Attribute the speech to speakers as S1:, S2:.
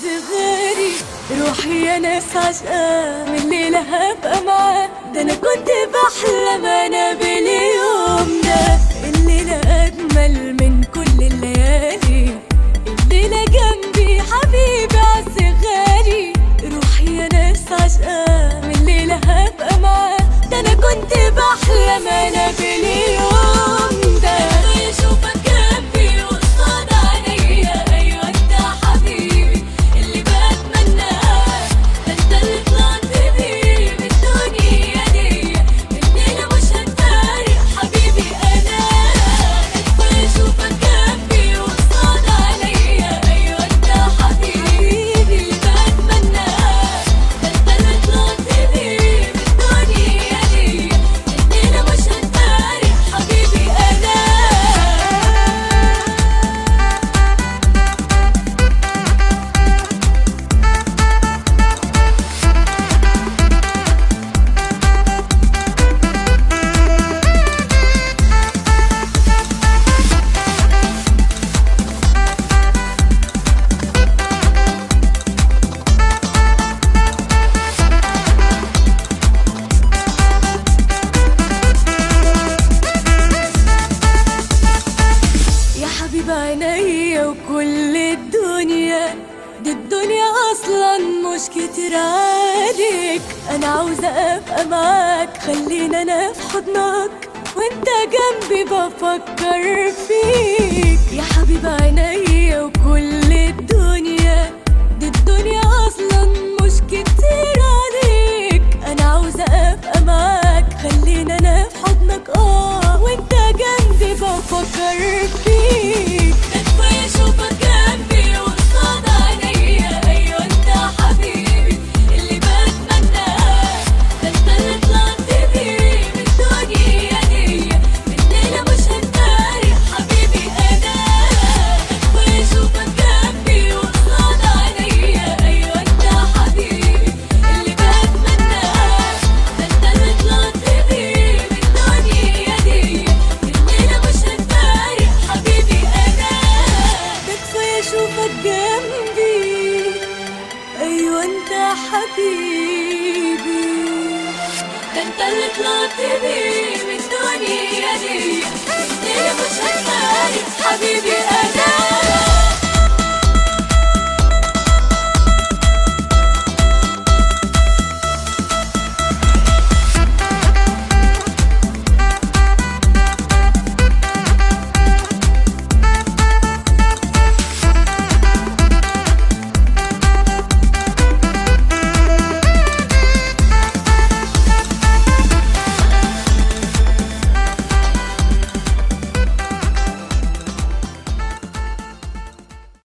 S1: عالصغاري روحي يا ناس عشقاه من الليلة هبقى معاه ده انا كنت بحلم انا باليوم ده الليلة اجمل من كل الليالي الليلة جنبي حبيبي عالصغاري روحي يا ناس عشقاه من الليلة هبقى معاه ده انا كنت بحلم انا باليوم ده اشوفك جنبي وقصاد عينيا ايوه انت حبيبي اللي بتمناه ده انت اللي طلعت بيه من الدنيا دي مننا مش هنفارق حبيبي انا اشوفك جنبي وقصاد عينيا ايوه انت حبيبي اللي بتمناه ده انت اللي طلعت بيه من الدنيا دي مننا مش هنفارق حبيبي انا يا حبيب عينيا وكل الدنيا دي الدنيا اصلا مش كتير عليك انا عاوزه ابقى معاك خلينا انا في حضنك وانت جنبي بفكر فيك يا حبيب عينيا وكل الدنيا دي الدنيا اصلا مش كتير عليك انا عاوزه ابقى معاك خلينا انا في حضنك اه وانت جنبي بفكر فيك كفايه اشوفك جنبي وقصاد عينيا ايوه انت حبيبي اللي بتمناه ده انت اللي طلعت بيه من الدنيا دي مننا مش هنفارق حبيبي انا كفايه اشوفك جنبي وقصاد عينيا ايوه انت حبيبي اللي بتمناه ده انت اللي طلعت بيه من الدنيا دي مننا مش هنفارق حبيبي انا ده كفايه اشوفك جنبي ايوه انت حبيبي ده انت اللي طلعت بيه من الدنيا دي مننا مش هنفارق